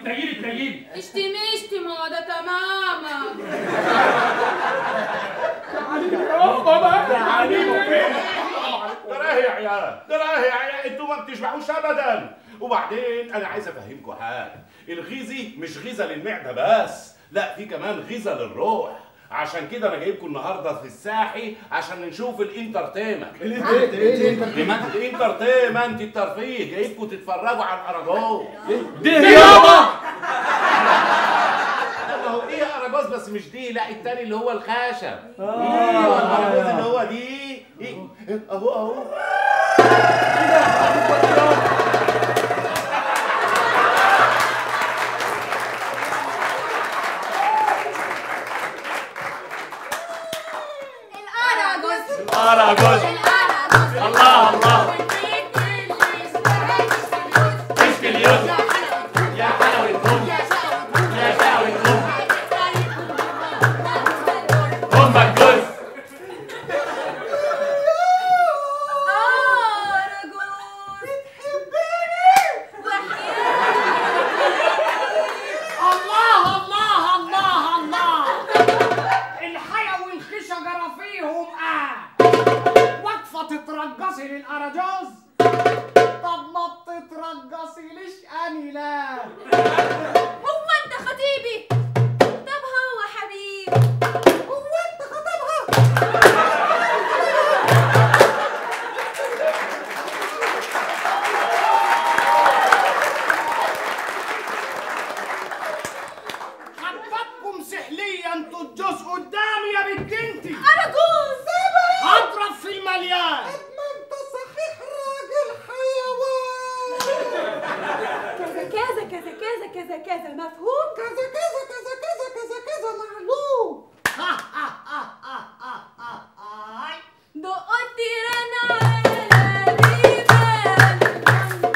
تنيلي تنيلي اشتم اشتم هو ده تماما يابا بقى تراه يا عيال تراه يا عيال انتوا ما بتشبعوش ابدا وبعدين انا عايز افهمكم حاجه الغيزي مش غذاء للمعده بس لا في كمان غذاء للروح عشان كده انا جايبكم النهارده في الساحي عشان نشوف الانترتينمنت الانترتينمنت الترفيه جايبكم تتفرجوا على الاراجوز ده يابا ما هو ايه اراجوز بس مش دي لا التاني اللي هو الخشب ايوه الاراجوز اللي هو دي إيه؟ اهو اهو الأراجوز اراجوز الأراجوز الله الله والبيت اللي اسمها السلوس مش اليوم يا حلاوة يا حلاوة الكم يا شقوة يا شقوة الكم أراجوز امك جوز الله الله الله الله الحياة والخشة جرى فيهم اه واقفة تترجصي للأراجوز طب ما بتترجصي ليش أني لا هو انت خطيبي طب هو حبيبي هو أنت خطبها خطبكم سحلية انتوا الجوز قدامي يا بنت انتي أراجوز هضرب في المليان ما انت صحيح راجل حيوان كذا كذا كذا كذا كذا كذا مفهوم كذا كذا كذا كذا كذا كذا معلوم دقت رن على بيبان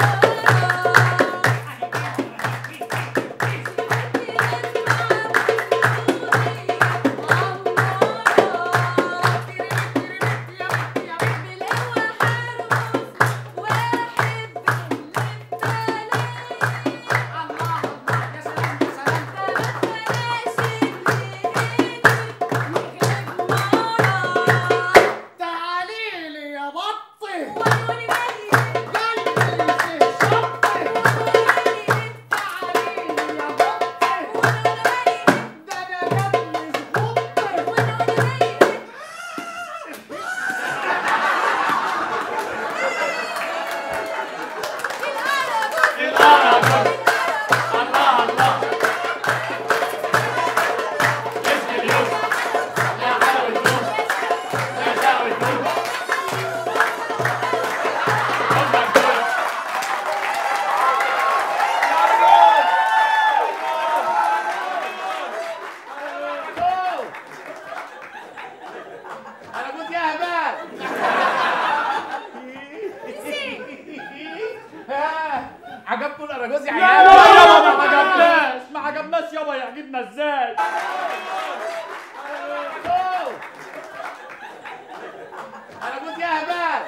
تعالي لي يا بطي ويقولي مالي قلبي في شطي تعالي لي يا بطي ده انا جابلي زبطي الاراجوز الله الله مش اليوم يا حلاوة الكم يا شقوة الكم امك جوز اراجوز يا هبال ها عجبكم الاراجوز يا عيال يابا ما عجبناش ما عجبناش يابا يعجبنا ازاي اراجوز يا هبال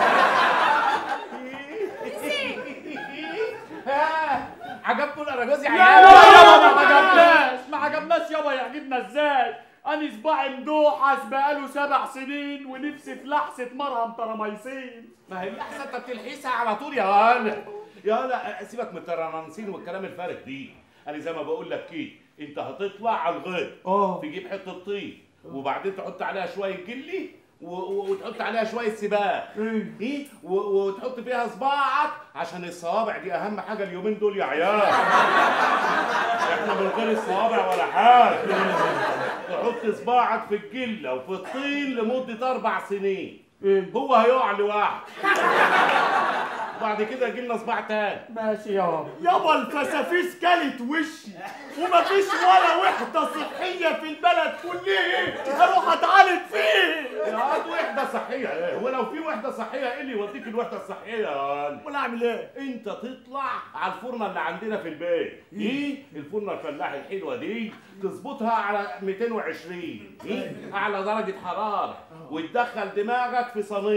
ها عجبكم الاراجوز يا عيال يابا ما عجبناش ما عجبناش يابا يعجبنا ازاي انا صباعي مدوحس بقاله سبع سنين ونفسي في لحسه مرهم تراميسين ما هي احسن انت بتلحسها على طول يا ولا يا لا سيبك من الترانسين والكلام الفارغ دي انا زي ما بقول لك كده انت هتطلع على الغيط اه تجيب حته طين وبعدين تحط عليها شويه جلي و- و- وتحط عليها شويه سباخ ايه ايه و- وتحط فيها صباعك عشان الصوابع دي اهم حاجه اليومين دول يا عيال احنا من غير الصوابع ولا حاجه تحط صباعك في الجله وفي الطين لمده اربع سنين ايه هو هيقع لوحده بعد كده يجي لنا صباع تاني ماشي يابا يابا الفسافيس كلت وشي ومفيش ولا وحده صحيه في البلد كلها اروح اتعالج فيه يا واد وحده صحيه ايه هو لو في وحده صحيه ايه اللي يوديك الوحده الصحيه يا واد ولا اعمل ايه انت تطلع على الفرنه اللي عندنا في البيت ايه الفرنه الفلاح الحلوه دي تظبطها على 220 ايه اعلى درجه حراره وتدخل دماغك في صينيه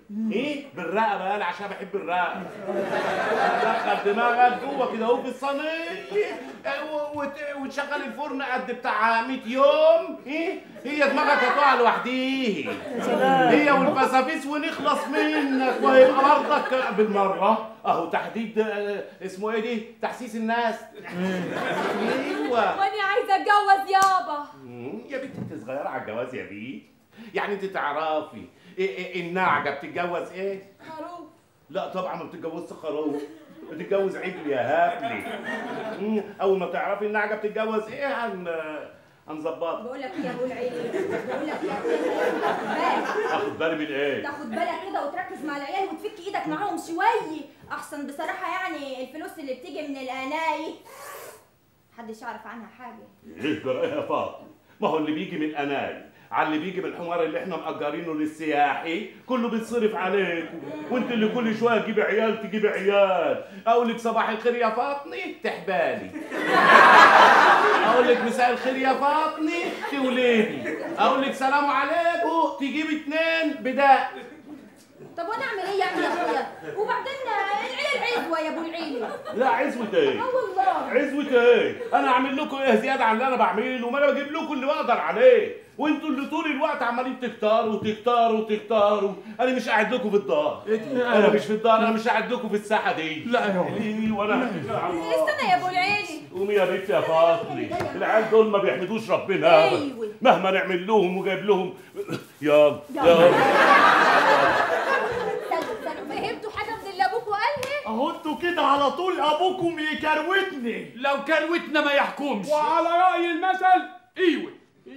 ايه بالرقبه انا عشان بحب الرقبه دخل دماغك جوه كده اهو في الصينيه و- وت- وتشغل الفرن قد بتاع 100 يوم ايه هي دماغك هتقع لوحديها هي والفسافيس ونخلص منك وهيبقى برضك بالمره اهو تحديد آه، اسمه ايه دي تحسيس الناس ايوه وانا عايزه اتجوز يابا مم، يا بنتي انت صغيره على الجواز يا بيه يعني انت تعرفي إيه إيه النعجه بتتجوز ايه خروف لا طبعا ما بتتجوزش خروف بتتجوز عجل يا هبلي مم، اول ما تعرفي النعجه بتتجوز ايه هن هنظبطها بقول لك ايه يا ابو العيلي بقول لك يا ابو العيلي تاخد بالك اخد بالي من ايه تاخد بالك كده وتركز مع العيال وتفك ايدك معاهم شويه احسن بصراحه يعني الفلوس اللي بتيجي من القناي محدش يعرف عنها حاجه ايه جرى ايه يا فاطمه ما هو اللي بيجي من القناي على اللي بيجي من الحمار اللي احنا مأجرينه للسياحي كله بيتصرف عليكم وانت اللي كل شويه تجيب عيال تجيب عيال اقول لك صباح الخير يا فاطمه تحبالي اقول لك مساء الخير يا فاطمه تولدي اقول لك سلام عليكم تجيب اتنين بداء طب وانا اعمل ايه يعني يا اخويا وبعدين العيال عزوه يا ابو العيلي لا عزوة ايه اه والله عزوة ايه؟ أنا أعمل لكم إيه زيادة عن اللي أنا بعمله؟ ما أنا بجيب لكم اللي بقدر عليه، وأنتوا اللي طول الوقت عمالين تكتروا وتكتروا وتكتروا، أنا مش قاعد لكم في الدار، أنا مش في الدار، أنا مش قاعد لكم في الساحة دي. لا يا هو. إيه وأنا هتكل على الله. استنى يا ابو العيلي قومي يا بنت يا فاطمة، العيال دول ما بيحمدوش ربنا أبدا. أيوة. مهما نعمل لهم وجايب لهم يلا يلا. يلا استنوا استنوا فهمتوا حاجه من اللي ابوكوا قالها اهو انتوا كده على طول ابوكم يكروتني لو كروتنا ما يحكمش وعلى رأي المثل ايوه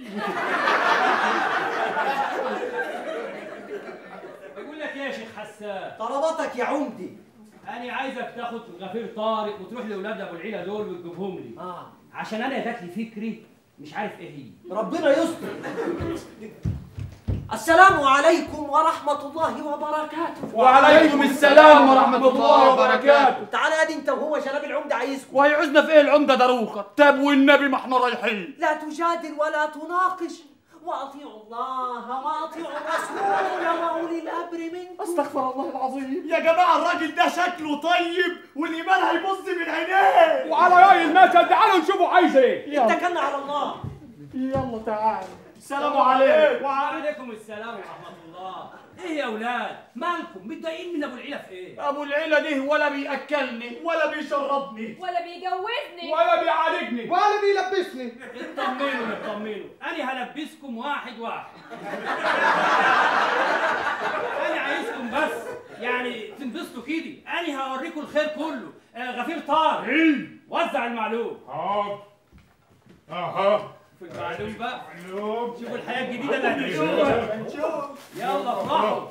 بقول لك يا شيخ حسان طلباتك يا عمدي انا عايزك تاخد غفير طارق وتروح لاولاد ابو العيله دول وتجيبهم لي اه عشان انا جات لي فكري مش عارف ايه هي ربنا يستر السلام عليكم ورحمة الله وبركاته وعليكم السلام ورحمة الله وبركاته تعال ادي انت وهو شباب العمدة عايزكم وهيعوزنا في ايه العمدة دروخة طب والنبي ما احنا رايحين لا تجادل ولا تناقش واطيعوا الله واطيعوا الرسول واولي الامر منكم استغفر الله العظيم يا جماعة الراجل ده شكله طيب والإيمان هيبص من عينيه وعلى رأي المثل تعالوا نشوفوا عايز ايه اتكلنا على الله يلا تعالى السلام عليكم وعليكم السلام ورحمه الله ايه يا اولاد مالكم متضايقين من ابو العيله في ايه ابو العيلة ده ولا بياكلني ولا بيشربني ولا بيجوزني ولا بيعالجني ولا بيلبسني اطمنوا اطمنوا انا هلبسكم واحد واحد انا عايزكم بس يعني تنبسطوا كده انا هوريكم الخير كله آه غفير طارق وزع المعلوم حاضر اها في المعلوم بقى معلوم شوفوا الحياه الجديده اللي هتعيشوها يلا افرحوا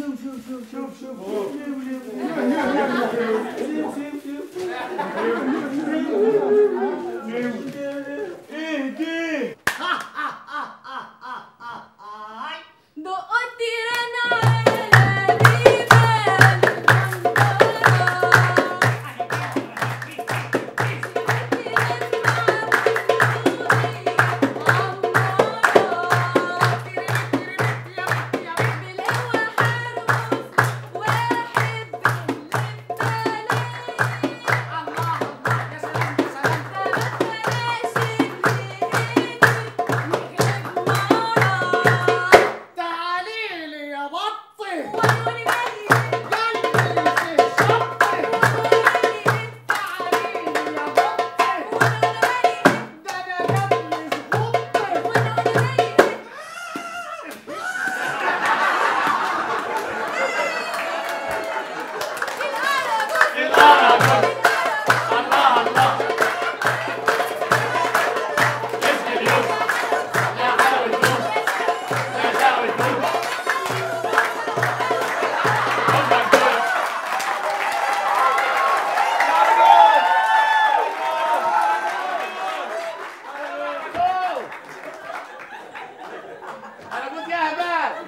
ايه دي دقت رن على بيبان تعالي لي يا بطي أنا كنت يا هبال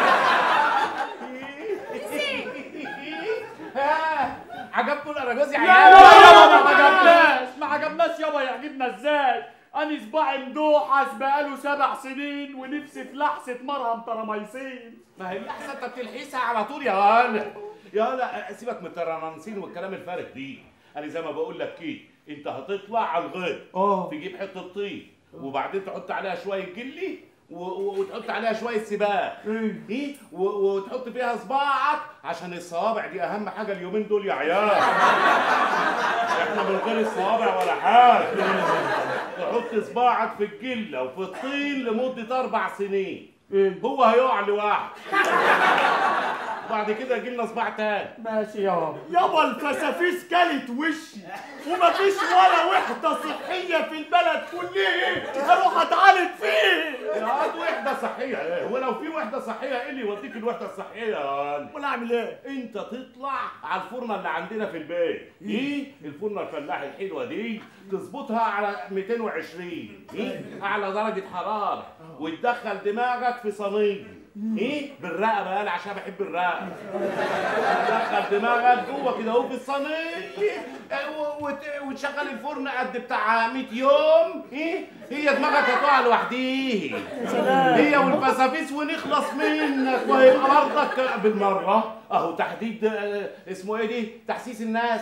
ها عجبكم الأراجوز يا لا عيال؟ يابا ما عجبناش ما عجبناش يابا يعجبنا ازاي انا صباعي مدوحس بقاله سبع سنين ونفسي في لحسة مرهم تراميسين ما هي اللحسه انت بتلحسها على طول يا ولا يا ولا سيبك من الترانسين والكلام الفارغ دي انا زي ما بقول لك كده انت هتطلع على الغيط اه تجيب حته طين وبعدين تحط عليها شويه جلي و- و- وتحط عليها شويه سباخ ايه ايه و- وتحط فيها صباعك عشان الصوابع دي اهم حاجه اليومين دول يا عيال احنا من غير الصوابع ولا حاجه تحط صباعك في الجله وفي الطين لمده اربع سنين ايه هو هيقع لوحده بعد كده يجي لنا صباع تاني ماشي يابا يابا الفسافيس كلت وشي ومفيش ولا وحدة صحية في البلد كلها اروح اتعالج فيه يا واد وحده صحيه ايه ولو في وحده صحيه ايه اللي يوديك الوحده الصحيه يا واد ولا اعمل ايه انت تطلع على الفرنه اللي عندنا في البيت ايه الفرنه الفلاح الحلوه دي تظبطها على 220 ايه اعلى درجه حراره وتدخل دماغك في صينيه ايه بالرقبه انا عشان بحب الرقبه تدخل دماغك جوه كده اهو في الصينيه اه، و- وت- وتشغل الفرن قد بتاع 100 يوم ايه هي دماغك هتقع لوحديها هي والفسافيس ونخلص منك وهيبقى برضك بالمره اهو تحديد اه، اسمه ايه دي تحسيس الناس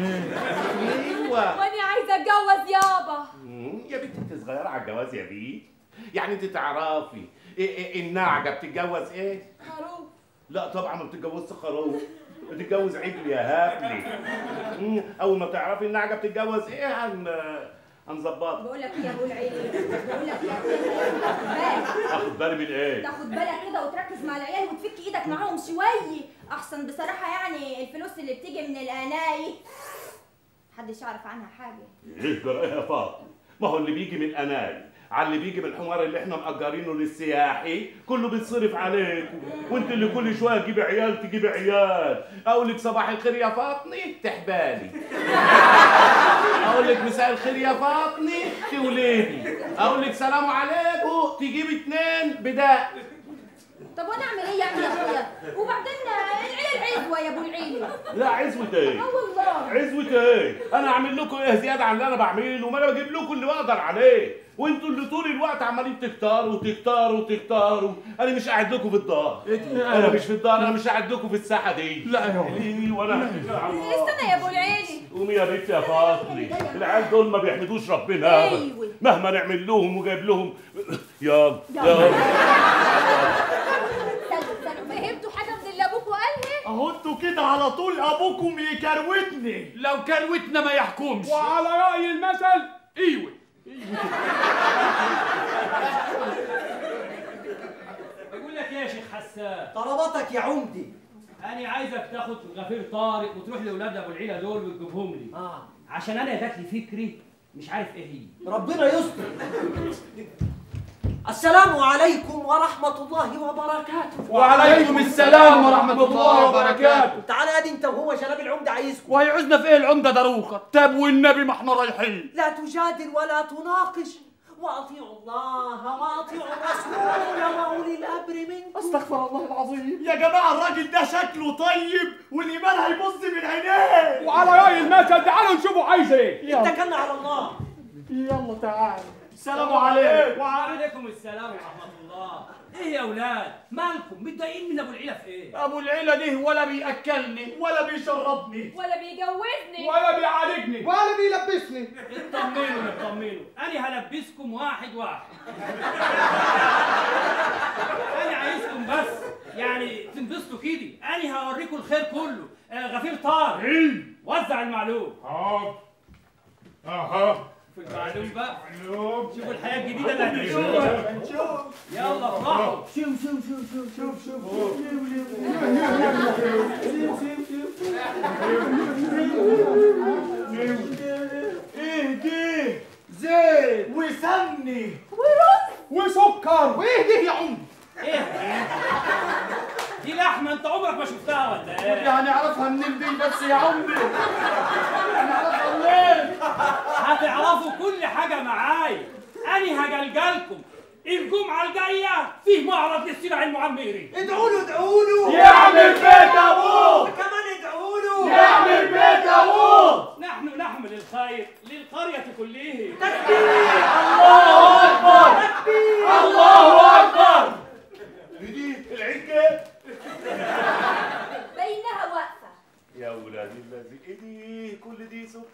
ايوه وانا عايزه اتجوز يابا مم، يا بنتي انت صغيره على الجواز يا بيه يعني انت تعرفي إيه إيه النعجه بتتجوز ايه خروف لا طبعا ما بتتجوزش خروف بتتجوز عجل يا هبلي مم، اول ما تعرفي النعجه بتتجوز ايه هن هنظبطها بقول لك ايه يا ابو العيلي بقول لك يا ابو العيلي تاخد بالك اخد بالي من ايه تاخد بالك كده وتركز مع العيال وتفك ايدك معاهم شويه احسن بصراحه يعني الفلوس اللي بتيجي من الاناي محدش يعرف عنها حاجه ايه جرى يا فاطمه ما هو اللي بيجي من اناي على اللي بيجي من الحمار اللي احنا مأجرينه للسياحي كله بيتصرف عليكم وانت اللي كل شويه تجيب عيال تجيب عيال اقول لك صباح الخير يا فاطمه تحبالي اقول لك مساء الخير يا فاطمه توليدي اقول لك سلام عليكم تجيب اتنين بداء طب وانا اعمل ايه يعني يا اخويا وبعدين العيال عزوه يا ابو العيلي لا عزوة ايه اه والله عزوة ايه؟ أنا أعمل لكم إيه زيادة عن اللي أنا بعمله؟ ما أنا بجيب لكم اللي بقدر عليه، وأنتوا اللي طول الوقت عمالين تكتروا تكتروا تكتروا، أنا مش قاعد لكم في الدار، أنا مش في الدار، أنا مش قاعد لكم في الساحة دي. لا يا هو. ليه وأنا استنى يا ابو العيلي قومي يا بنت يا فاطمة، العيال دول ما بيحمدوش ربنا أبدا. أيوة. مهما نعمل لهم وجايب لهم يلا يلا فهمتوا حاجه من اللي ابوكوا قالها اهو انتوا كده على طول ابوكم يكروتني لو كروتنا ما يحكمش وعلى رأي المثل ايوه بقول لك ايه يا شيخ حسان طلباتك يا عمدي انا عايزك تاخد غفير طارق وتروح لاولاد ابو العيله دول وتجيبهم لي آه. عشان انا جات لي فكري مش عارف ايه هي ربنا يستر السلام عليكم ورحمة الله وبركاته وعليكم السلام ورحمة الله وبركاته تعال ادي انت وهو شباب العمدة عايزكم وهيعوزنا في ايه العمدة دروخة طب والنبي ما احنا رايحين لا تجادل ولا تناقش واطيعوا الله واطيعوا الرسول واولي الامر منكم استغفر الله العظيم يا جماعة الراجل ده شكله طيب والإيمان هيبص من عينيه وعلى رأي المثل تعالوا نشوفوا عايز ايه اتكلنا على الله يلا تعال السلام عليكم وعليكم السلام ورحمه الله ايه يا اولاد مالكم متضايقين من ابو العيله في ايه ابو العيلة ده ولا بياكلني ولا بيشربني ولا بيجوزني ولا بيعالجني ولا بيلبسني اطمنوا اطمنوا انا هلبسكم واحد واحد انا عايزكم بس يعني تنبسطوا كده انا هوريكم الخير كله آه غفير طارق وزع المعلوم حاضر اها في المعلوم بقى معلوم شوفوا الحياه الجديده اللي هتعيشوها يلا افرحوا ايه دي زيت وسمني وسكر وايه ده يا عم ايه دي لحمه انت عمرك ما شفتها ولا ايه يعني اعرفها منين دي بس يا عمي يعني اعرفها منين هتعرفوا كل حاجه معايا انا هجلجلكم الجمعه الجايه فيه معرض للسلع المعمري ادعوا له ادعوا له يعمل بيت ابوه كمان ادعوا له يعمل بيت ابوه نحن نحمل الخير للقريه كلها الله اكبر الله اكبر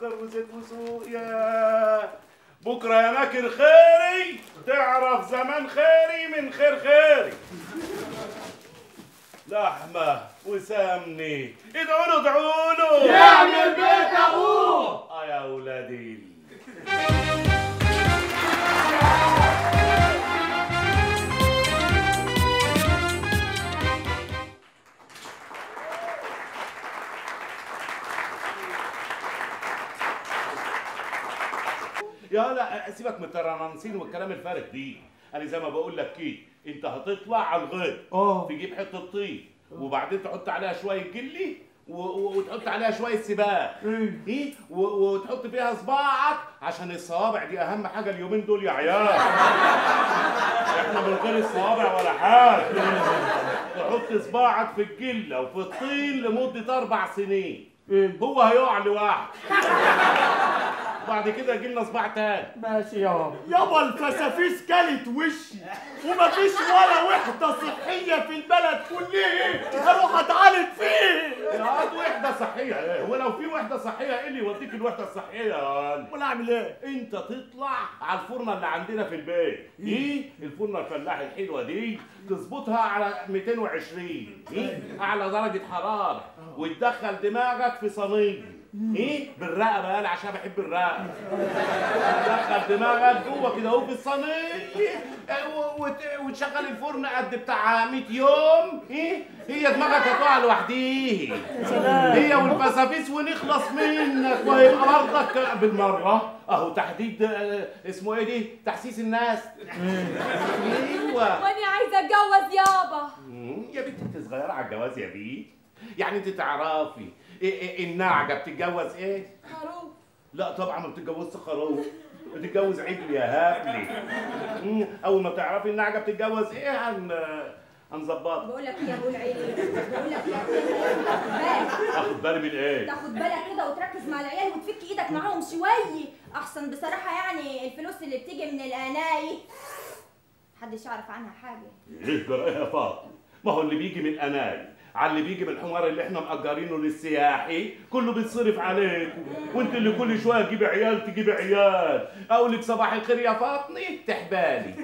وسكر وزيت وسوق يا بكره يا ناكر خيري تعرف زمان خيري من خير خيري لحمه وسمني ادعوا له ادعوا له يعمل بيت ابوه اه يا ولادي يا لا سيبك من الترنانسين والكلام الفارغ دي انا زي ما بقول لك كده انت هتطلع على الغيط اه تجيب حته طين وبعدين تحط عليها شويه جلي و- و- وتحط عليها شويه سباخ ايه و- وتحط فيها صباعك عشان الصوابع دي اهم حاجه اليومين دول يا عيال احنا من غير الصوابع ولا حاجه تحط صباعك في الجله وفي الطين لمده اربع سنين هو هيقع لوحده بعد كده يجي لنا صباع تاني ماشي يابا يابا الفسافيس كلت وشي ومفيش ولا وحدة صحية في البلد كلها اروح اتعالج فيه يا واد وحده صحيه ايه ولو في وحده صحيه ايه اللي يوديك الوحده الصحيه يا ولد ولا اعمل ايه؟ انت تطلع على الفرنه اللي عندنا في البيت ايه الفرنه الفلاح الحلوه دي تظبطها على 220 ايه اعلى درجه حراره وتدخل دماغك في صينيه ايه بالرقبه انا عشان بحب الرقبه تدخل دماغك جوه كده اهو في الصينيه اه، و- وت- وتشغل الفرن قد بتاع 100 يوم ايه هي دماغك هتقع لوحديها هي والفسافيس ونخلص منك وهيبقى برضك بالمره اهو تحديد اه، اسمه ايه دي تحسيس الناس ايوه وانا عايزه اتجوز يابا مم، يا بنتي انت صغيره على الجواز يا بيه يعني انت تعرفي إيه إيه النعجه بتتجوز ايه خروف لا طبعا ما بتتجوزش خروف بتتجوز عجل يا هبلي مم، اول ما تعرفي النعجه بتتجوز ايه هن هنظبطها بقول لك ايه يا ابو العيلي بقول لك يا ابني اخد بالي من ايه تاخد بالك كده وتركز مع العيال وتفك ايدك معاهم شويه احسن بصراحه يعني الفلوس اللي بتيجي من الاناي محدش يعرف عنها حاجه ايه جرى ايه يا فاطمه ما هو اللي بيجي من الاناي على اللي بيجي من الحمار اللي احنا مأجرينه للسياحي كله بيتصرف عليكم وانت اللي كل شويه تجيب عيال تجيب عيال اقول لك صباح الخير يا فاطمه تحبالي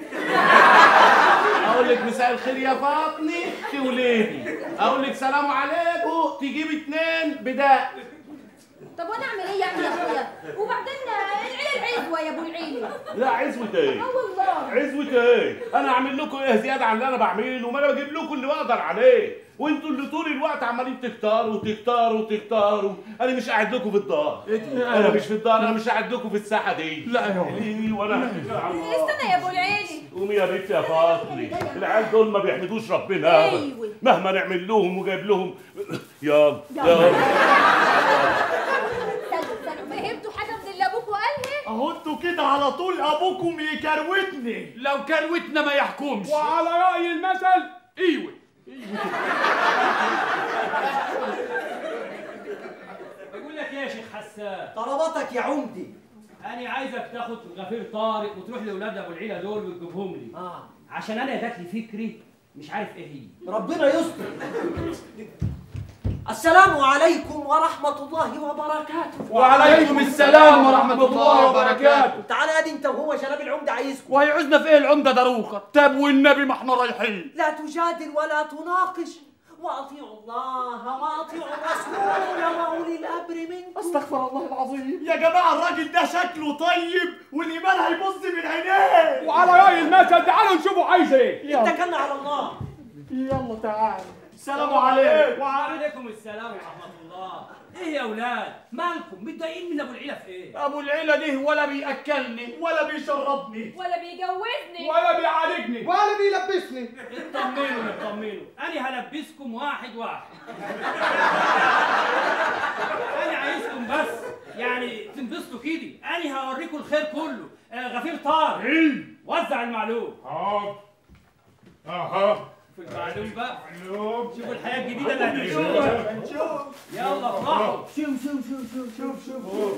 اقول لك مساء الخير يا فاطمه تولدي اقول لك سلام عليكم تجيب اتنين بداء طب وانا اعمل ايه يعني يا اخويا وبعدين العيال عزوه يا ابو العيلي لا عزوة ايه اه والله عزوة ايه؟ أنا أعمل لكم إيه زيادة عن اللي أنا بعمله؟ ما أنا بجيب لكم اللي بقدر عليه، وأنتوا اللي طول الوقت عمالين تكتروا وتكتروا وتكتروا، أنا مش قاعد لكم في الدار، أنا مش في الدار، أنا مش قاعد لكم في الساحة دي. لا يا ولد. إيه وأنا هتكل على الله. استنى يا ابو العيلي قومي يا بنت يا فاطمة، العيال دول ما بيحمدوش ربنا أبدا. أيوة. مهما نعمل لهم وجايب لهم يلا يلا. يلا استنوا استنوا فهمتوا حاجه من اللي ابوكوا قالها اهو انتوا كده على طول ابوكم يكروتني لو كروتنا ما يحكمش وعلى رأي المثل ايوه بقول لك ايه يا شيخ حسان طلباتك يا عمدي انا عايزك تاخد غفير طارق وتروح لاولاد ابو العيله دول وتجيبهم لي آه. عشان انا جات لي فكري مش عارف ايه هي ربنا يستر السلام عليكم ورحمة الله وبركاته وعليكم السلام ورحمة الله وبركاته تعال ادي انت وهو شباب العمدة عايزكم وهيعوزنا في ايه العمده داروخه طب والنبي ما احنا رايحين لا تجادل ولا تناقش واطيعوا الله واطيعوا الرسول واولي الامر منكم استغفر الله العظيم يا جماعه الراجل ده شكله طيب والايمان هيبص من عينيه وعلى رأي المثل تعالوا نشوفوا عايز ايه اتكلنا على الله يلا تعال السلام عليكم وعليكم السلام ورحمه الله ايه يا اولاد مالكم متضايقين من ابو العيله في ايه ابو العيله ده ولا بياكلني ولا بيشربني ولا بيجوزني ولا بيعالجني ولا بيلبسني اطمنوا اطمنوا انا هلبسكم واحد واحد انا عايزكم بس يعني تنبسطوا كده انا هوريكم الخير كله آه غفير طارق وزع المعلوم حاضر اها في المعلوم بقى معلوم شوفوا الحياه الجديده اللي هتعيشوها يلا افرحوا شوف شوف شوف شوف شوف شوف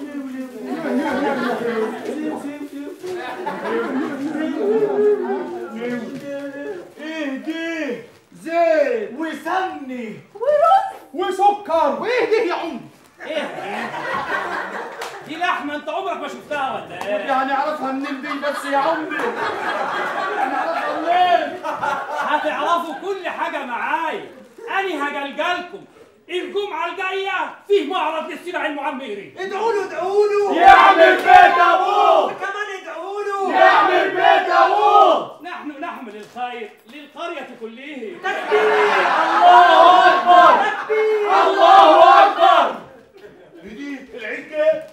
ايه دي زيت وسمني وسكر وايه ده يا عم ايه دي لحمه انت عمرك ما شفتها ولا ودي ايه هنعرفها منين دي بس يا عمدة هنعرفها منين هتعرفوا كل حاجه معايا انا هجلجلكم الجمعه الجايه فيه معرض للسلع المعمري ادعوا له ادعوا له يعمل بيت ابوه كمان ادعوا له يعمل بيت ابوه نحن نحمل الخير للقريه كلها الله اكبر الله اكبر دي العيد جه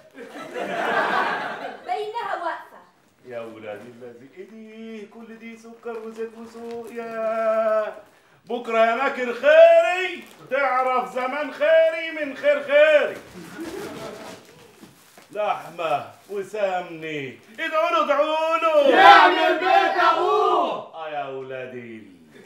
بينها واقفه يا ولاد الذي ايه دي كل دي سكر وزيت وسوق يا بكره يا ناكر خيري تعرف زمان خيري من خير خيري لحمه وسمني ادعوا له ادعوا له يعمل بيت ابوه اه يا ولادي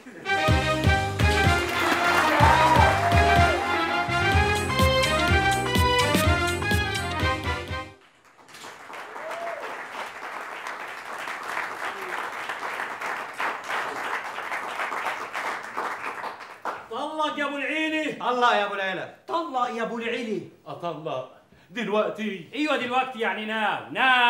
طلق يا ابو العيلي الله يا ابو العلا طلق يا ابو العلي اطلق دلوقتي ايوه دلوقتي يعني ناو ناو